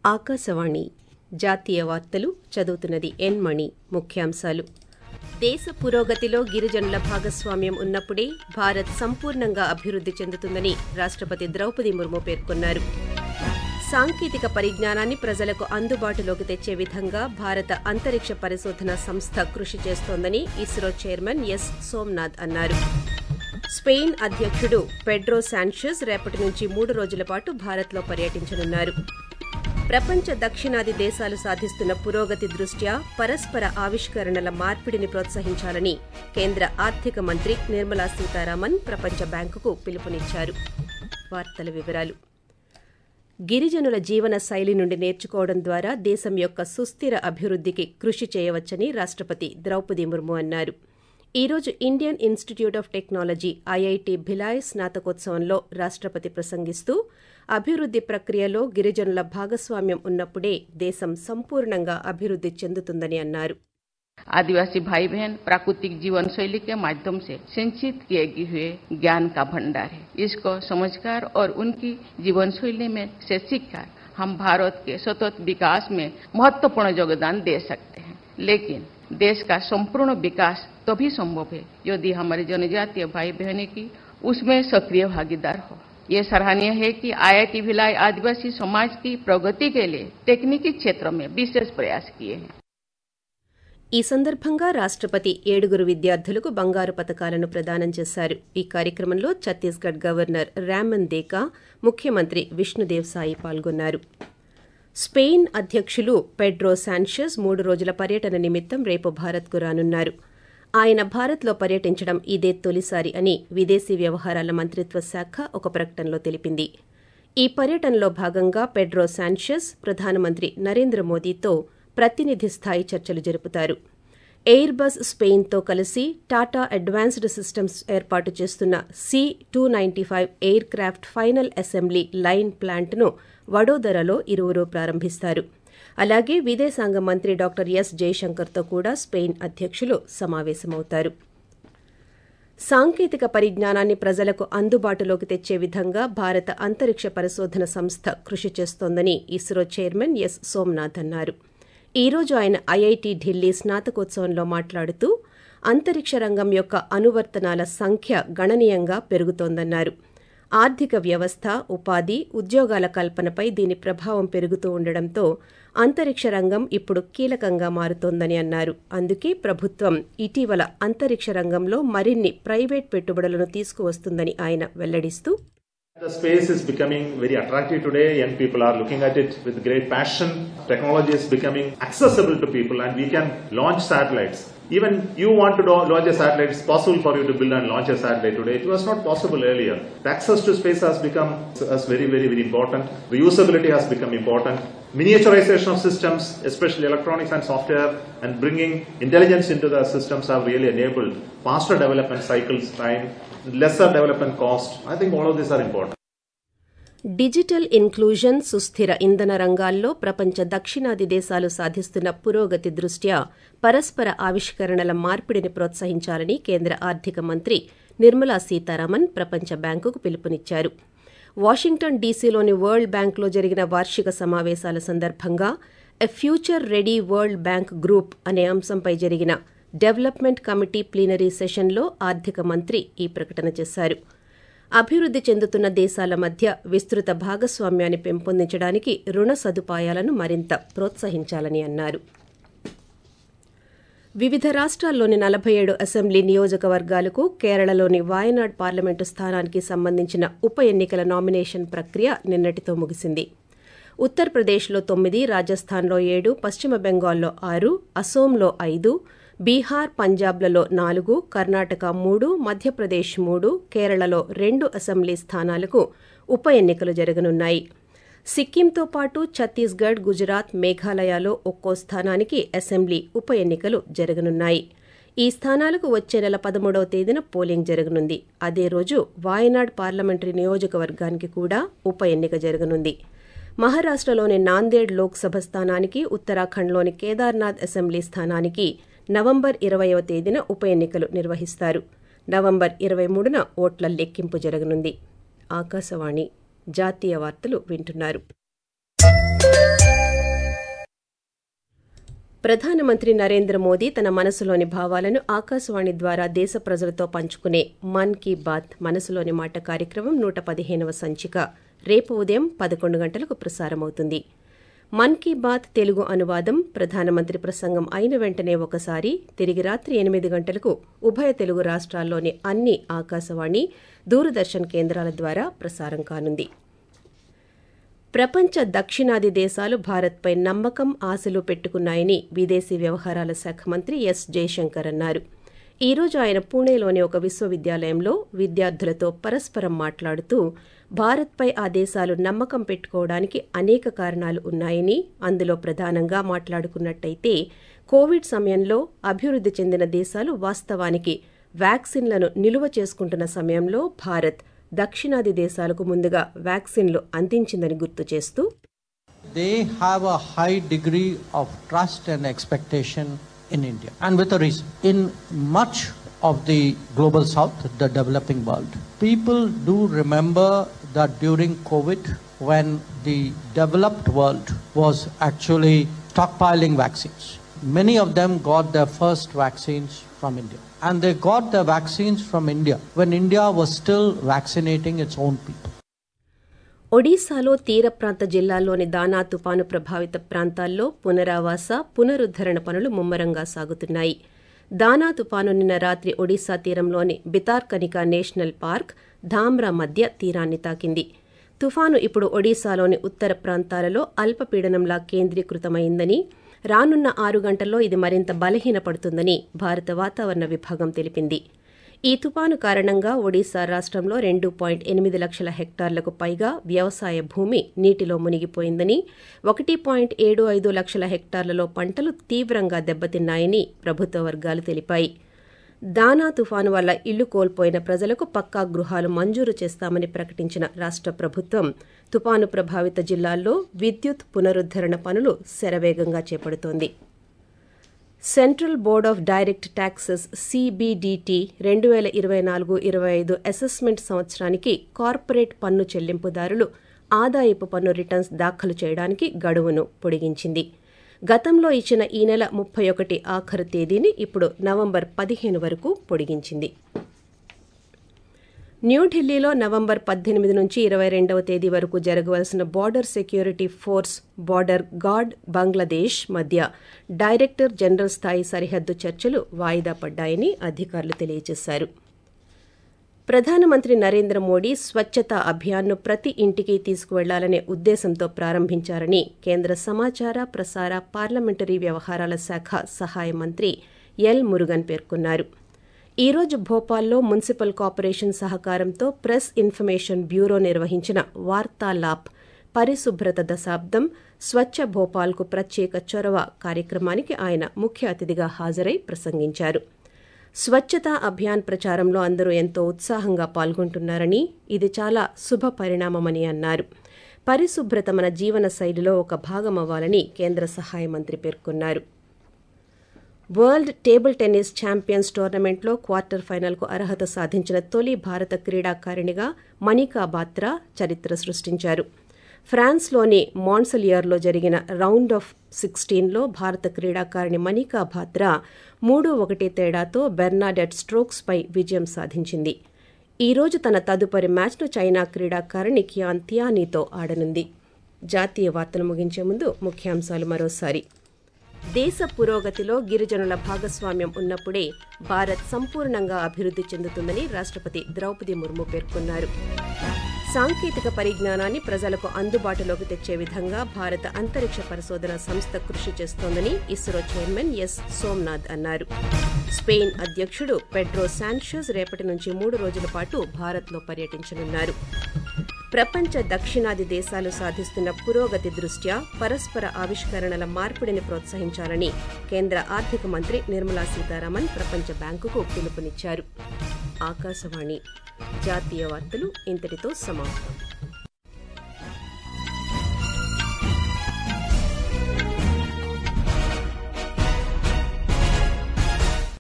ఆకాశవాణి జాతీయ వార్తలు చదువుతున్నది ఎన్ మణి ముఖ్యాంశాలు దేశ పురోగతిలో గిరిజనుల భాగస్వామ్యం ఉన్నప్పుడే భారత్ సంపూర్ణంగా అభివృద్ది చెందుతుందని రాష్టపతి ద్రౌపది ముర్ము పేర్కొన్నారు సాంకేతిక పరిజ్ఞానాన్ని ప్రజలకు అందుబాటులోకి తెచ్చే విధంగా భారత అంతరిక్ష పరిశోధన సంస్థ కృషి చేస్తోందని ఇస్రో చైర్మన్ ఎస్ సోమ్నాథ్ అన్నారు స్పెయిన్ అధ్యక్షుడు పెడ్రో శాన్షెస్ రేపటి నుంచి మూడు రోజుల పాటు భారత్లో పర్యటించనున్నారు ప్రపంచ దక్షిణాది దేశాలు సాధిస్తున్న పురోగతి దృష్ట్యా పరస్పర ఆవిష్కరణల మార్పిడిని ప్రోత్సహించాలని కేంద్ర ఆర్థిక మంత్రి నిర్మలా సీతారామన్ ప్రపంచ బ్యాంకుకు పిలుపునిచ్చారు వార్తల వివరాలు గిరిజనుల జీవన శైలి నుండి నేర్చుకోవడం ద్వారా దేశం యొక్క సుస్థిర అభివృద్దికి కృషి చేయవచ్చని రాష్టపతి ద్రౌపది ముర్ము అన్నారు ఈ రోజు Indian Institute of Technology IIT Bhilai స్నాతకోత్సవంలో రాష్టపతి ప్రసంగిస్తూ అభివృద్ది ప్రక్రియలో గిరిజనుల భాగస్వామ్యం ఉన్నప్పుడే దేశం సంపూర్ణంగా అభివృద్ది చెందుతుందని అన్నారు आदिवासी भाई बहन प्राकृतिक जीवन शैली के माध्यम से सिंचित किए हुए ज्ञान का भंडार है इसको समझकर और उनकी जीवन शैली में से सीखकर हम भारत के सतत विकास में महत्वपूर्ण योगदान दे सकते हैं लेकिन देश का संपूर्ण विकास तभी संभव है यदि हमारे जनजातीय भाई बहनों की उसमें सक्रिय भागीदार हो ये सराहनीय है कि आईआईटी भिलाई आदिवासी समाज की प्रगति के लिए तकनीकी क्षेत्र में विशेष प्रयास किए हैं ఈ సందర్భంగా రాష్టపతి ఏడుగురు విద్యార్థులకు బంగారు పతకాలను ప్రదానం చేశారు ఈ కార్యక్రమంలో ఛత్తీస్గఢ్ గవర్నర్ రామన్ దేకా ముఖ్యమంత్రి విష్ణుదేవ్ సాయి పాల్గొన్నారు స్పెయిన్ అధ్యక్షులు పెడ్రో శాన్షెస్ మూడు రోజుల పర్యటన నిమిత్తం రేపు భారత్కు రానున్నారు ఆయన భారత్లో పర్యటించడం ఇదే తొలిసారి అని విదేశీ వ్యవహారాల మంత్రిత్వ శాఖ ఒక ప్రకటనలో తెలిపింది ఈ పర్యటనలో భాగంగా పెడ్రో శాన్షెస్ ప్రధానమంత్రి నరేంద్ర మోదీతో ప్రతినిధి స్థాయి చర్చలు జరుపుతారు ఎయిర్ బస్ స్పెయిన్తో కలిసి టాటా అడ్వాన్స్డ్ సిస్టమ్స్ ఏర్పాటు చేస్తున్న C two ninety five aircraft final assembly line ప్లాంట్ను వడోదరలో ఇరువురు ప్రారంభిస్తారు అలాగే విదేశాంగ మంత్రి డాక్టర్ ఎస్ జయశంకర్తో కూడా స్పెయిన్ అధ్యక్షులు సమావేశమవుతారు సాంకేతిక పరిజ్ఞానాన్ని ప్రజలకు అందుబాటులోకి తెచ్చే విధంగా భారత అంతరిక్ష పరిశోధన సంస్థ కృషి చేస్తోందని ఇస్రో చైర్మన్ ఎస్ సోమ్నాథ్ అన్నారు ఈ రోజు ఆయన ఐఐటి ఢిల్లీ స్నాతకోత్సవంలో మాట్లాడుతూ అంతరిక్ష రంగం యొక్క అనువర్తనాల సంఖ్య గణనీయంగా పెరుగుతోందన్నారు ఆర్థిక వ్యవస్థ ఉపాధి ఉద్యోగాల కల్పనపై దీని ప్రభావం పెరుగుతూ ఉండడంతో అంతరిక్ష రంగం ఇప్పుడు కీలకంగా మారుతోందని అన్నారు అందుకే ప్రభుత్వం ఇటీవల అంతరిక్ష రంగంలో మరిన్ని ప్రైవేట్ పెట్టుబడులను తీసుకువస్తుందని ఆయన వెల్లడిస్తూ The space is becoming very attractive today. Young people are looking at it with great passion. Technology is becoming accessible to people and we can launch satellites. Even you want to do- launch a satellite, it's possible for you to build and launch a satellite today. It was not possible earlier. The access to space has become has very, very, very important. Reusability has become important. Miniaturization of systems, especially electronics and software, and bringing intelligence into the systems have really enabled faster development cycles time, lesser development cost. I think all of these are important. Digital inclusion సుస్థిర ఇంధన రంగాల్లో ప్రపంచ దక్షిణాది దేశాలు సాధిస్తున్న పురోగతి దృష్ట్యా పరస్పర ఆవిష్కరణల మార్పిడిని ప్రోత్సహించాలని కేంద్ర ఆర్థిక మంత్రి నిర్మలా సీతారామన్ ప్రపంచ బ్యాంకుకు పిలుపునిచ్చారు వాషింగ్టన్ డీసీలోని వరల్డ్ బ్యాంక్లో జరిగిన వార్షిక సమావేశాల సందర్భంగా a future ready World Bank Group అనే అంశంపై జరిగిన డెవలప్మెంట్ కమిటీ ప్లీనరీ సెషన్లో ఆర్థిక మంత్రి ఈ ప్రకటన చేశారు అభివృద్ది చెందుతున్న దేశాల మధ్య విస్తృత భాగస్వామ్యాన్ని పెంపొందించడానికి రుణ సదుపాయాలను మరింత ప్రోత్సహించాలని అన్నారు వివిధ రాష్ట్రాల్లోని నలభై ఏడు అసెంబ్లీ నియోజకవర్గాలకు కేరళలోని వాయనాడ్ పార్లమెంటు స్థానానికి సంబంధించిన ఉప ఎన్నికల నామినేషన్ ప్రక్రియ నిన్నటితో ముగిసింది ఉత్తరప్రదేశ్లో తొమ్మిది రాజస్థాన్లో ఏడు పశ్చిమ బెంగాల్లో ఆరు అసోంలో ఐదు బీహార్ పంజాబ్లలో నాలుగు కర్ణాటక మూడు మధ్యప్రదేశ్ మూడు కేరళలో రెండు అసెంబ్లీ స్థానాలకు ఉప ఎన్నికలు జరగనున్నాయి సిక్కింతో పాటు ఛత్తీస్గఢ్ గుజరాత్ మేఘాలయలో ఒక్కో స్థానానికి అసెంబ్లీ ఉప ఎన్నికలు జరగనున్నాయి ఈ స్థానాలకు వచ్చే నెల పదమూడవ తేదీన పోలింగ్ జరగనుంది అదే రోజు వాయనాడ్ పార్లమెంటరీ నియోజకవర్గానికి కూడా ఉప ఎన్నిక జరగనుంది మహారాష్టలోని నాందేడ్ లోక్సభ స్థానానికి ఉత్తరాఖండ్లోని కేదార్నాథ్ అసెంబ్లీ స్థానానికి నవంబర్ ఇరవయవ తేదీన ఉప ఎన్నికలు నిర్వహిస్తారు నవంబర్ ఇరవై మూడున ఓట్ల లెక్కింపు జరగనుంది ఆకాశవాణి జాతీయ వార్తలు వింటున్నారు ప్రధానమంత్రి నరేంద్ర మోదీ తన మనసులోని భావాలను ఆకాశవాణి ద్వారా దేశ ప్రజలతో పంచుకునే మన్ కీ బాత్ మనసులోని మాట కార్యక్రమం నూట పదిహేనవ సంచిక రేపు ఉదయం పదకొండు గంటలకు ప్రసారమవుతుంది మన్ కీ బాత్ తెలుగు అనువాదం ప్రధానమంత్రి ప్రసంగం అయిన వెంటనే ఒకసారి తిరిగి రాత్రి ఎనిమిది గంటలకు ఉభయ తెలుగు రాష్ట్రాల్లోని అన్ని ఆకాశవాణి దూరదర్శన్ కేంద్రాల ద్వారా ప్రసారం కానుంది ప్రపంచ దక్షిణాది దేశాలు భారత్పై నమ్మకం ఆశలు పెట్టుకున్నాయని విదేశీ వ్యవహారాల శాఖ మంత్రి ఎస్ జయశంకర్ అన్నారు ఈ రోజు ఆయన పూణేలోని ఒక విశ్వవిద్యాలయంలో విద్యార్థులతో పరస్పరం మాట్లాడుతూ భారత్పై ఆ దేశాలు నమ్మకం పెట్టుకోవడానికి అనేక కారణాలు ఉన్నాయని అందులో ప్రధానంగా మాట్లాడుకున్నట్టయితే కోవిడ్ సమయంలో అభివృద్ధి చెందిన దేశాలు వాస్తవానికి వ్యాక్సిన్లను నిలువ చేసుకుంటున్న సమయంలో భారత్ దక్షిణాది దేశాలకు ముందుగా వ్యాక్సిన్లు అందించిందని గుర్తు చేస్తూ they have a high degree of trust and expectation in India, and with a reason. In much of the global south, the developing world, people do remember that during COVID, when the developed world was actually stockpiling vaccines, many of them got their first vaccines from India. And they got their vaccines from India when India was still vaccinating its own people. ఒడిశాలో తీర ప్రాంత జిల్లాల్లోని దానా తుపాను ప్రభావిత ప్రాంతాల్లో పునరావాస పునరుద్దరణ పనులు ముమ్మరంగా సాగుతున్నాయి దానా తుపాను నిన్న రాత్రి ఒడిశా తీరంలోని బితార్కనికా నేషనల్ పార్క్ ధామ్రా మధ్య తీరాన్ని తాకింది తుఫాను ఇప్పుడు ఒడిశాలోని ఉత్తర ప్రాంతాలలో అల్పపీడనంలా కేంద్రీకృతమైందని రానున్న ఆరు గంటల్లో ఇది మరింత బలహీనపడుతుందని భారత వాతావరణ విభాగం తెలిపింది ఈ తుపాను కారణంగా ఒడిశా రాష్ట్రంలో రెండు పాయింట్ ఎనిమిది లక్షల హెక్టార్లకు పైగా వ్యవసాయ భూమి నీటిలో మునిగిపోయిందని ఒకటి పాయింట్ ఏడు ఐదు లక్షల హెక్టార్లలో పంటలు తీవ్రంగా దెబ్బతిన్నాయని ప్రభుత్వ వర్గాలు తెలిపాయి దానా తుఫాను వల్ల ఇళ్లు కోల్పోయిన ప్రజలకు పక్కా గృహాలు మంజూరు చేస్తామని ప్రకటించిన రాష్ట్ర ప్రభుత్వం తుపాను ప్రభావిత జిల్లాల్లో విద్యుత్ పునరుద్దరణ పనులు శరవేగంగా చేపడుతోంది Central Board of Direct Taxes CBDT రెండు వేల ఇరవై నాలుగు ఇరవై ఐదు అసెస్మెంట్ సంవత్సరానికి కార్పొరేట్ పన్ను చెల్లింపుదారులు ఆదాయపు పన్ను రిటర్న్స్ దాఖలు చేయడానికి గడువును పొడిగించింది గతంలో ఇచ్చిన ఈ నెల ముప్పై ఒకటి ఆఖరు తేదీని ఇప్పుడు నవంబర్ పదిహేను వరకు పొడిగించింది న్యూఢిల్లీలో నవంబర్ పద్దెనిమిది నుంచి ఇరవై రెండవ తేదీ వరకు జరగవలసిన Border Security Force Border Guard Bangladesh మధ్య డైరెక్టర్ జనరల్ స్థాయి సరిహద్దు చర్చలు వాయిదా పడ్డాయని అధికారులు తెలియజేశారు ప్రధానమంత్రి నరేంద్ర మోడీ స్వచ్ఛతా అభియాన్ను ప్రతి ఇంటికి తీసుకువెళ్లాలనే ఉద్దేశంతో ప్రారంభించారని కేంద్ర సమాచార ప్రసార పార్లమెంటరీ వ్యవహారాల శాఖ సహాయ మంత్రి ఎల్ మురుగన్ పేర్కొన్నారు ఈ రోజు భోపాల్లో మున్సిపల్ కార్పొరేషన్ సహకారంతో ప్రెస్ ఇన్ఫర్మేషన్ బ్యూరో నిర్వహించిన వార్తాలాప్ పరిశుభ్రత దశాబ్దం స్వచ్ఛ భోపాల్కు ప్రత్యేక చొరవ కార్యక్రమానికి ఆయన ముఖ్య అతిథిగా హాజరై ప్రసంగించారు స్వచ్ఛతా అభియాన్ ప్రచారంలో అందరూ ఎంతో ఉత్సాహంగా పాల్గొంటున్నారని ఇది చాలా శుభ పరిణామమని అన్నారు పరిశుభ్రత మన జీవన శైలిలో ఒక భాగమవ్వాలని కేంద్ర సహాయ మంత్రి పేర్కొన్నారు వరల్డ్ టేబుల్ టెన్నిస్ ఛాంపియన్స్ టోర్నమెంట్లో క్వార్టర్ ఫైనల్కు అర్హత సాధించిన తొలి భారత క్రీడాకారిణిగా మణికా బాత్రా చరిత్ర సృష్టించారు ఫ్రాన్స్లోని మాన్సలియర్లో జరిగిన రౌండ్ ఆఫ్ సిక్స్టీన్లో భారత క్రీడాకారిణి మణికా బాత్రా మూడు ఒకటి తేడాతో బెర్నాడెట్ స్ట్రోక్స్పై విజయం సాధించింది ఈ రోజు తన తదుపరి మ్యాచ్ను చైనా క్రీడాకారిణి కియాన్ తియానీతో ఆడనుంది జాతీయ వార్తలు ముగించే ముందు ముఖ్యాంశాలు మరోసారి దేశ పురోగతిలో గిరిజనుల భాగస్వామ్యం ఉన్నప్పుడే భారత్ సంపూర్ణంగా అభివృద్ధి చెందుతుందని రాష్ట్రపతి ద్రౌపది ముర్ము పేర్కొన్నారు సాంకేతిక పరిజ్ఞానాన్ని ప్రజలకు అందుబాటులోకి తెచ్చే విధంగా భారత అంతరిక్ష పరిశోధన సంస్థ కృషి చేస్తోందని ఇస్రో చైర్మన్ ఎస్ సోమ్నాథ్ అన్నారు స్పెయిన్ అధ్యక్షుడు పెడ్రో శాన్షస్ రేపటి నుంచి మూడు రోజుల పాటు భారత్లో పర్యటించనున్నారు ప్రపంచ దక్షిణాది దేశాలు సాధిస్తున్న పురోగతి దృష్ట్యా పరస్పర ఆవిష్కరణల మార్పిడిని ప్రోత్సహించాలని కేంద్ర ఆర్థిక మంత్రి నిర్మలా సీతారామన్ ప్రపంచ బ్యాంకుకు పిలుపునిచ్చారు ఆకాశవాణి జాతీయ వార్తలు ఇంతటితో సమాప్తం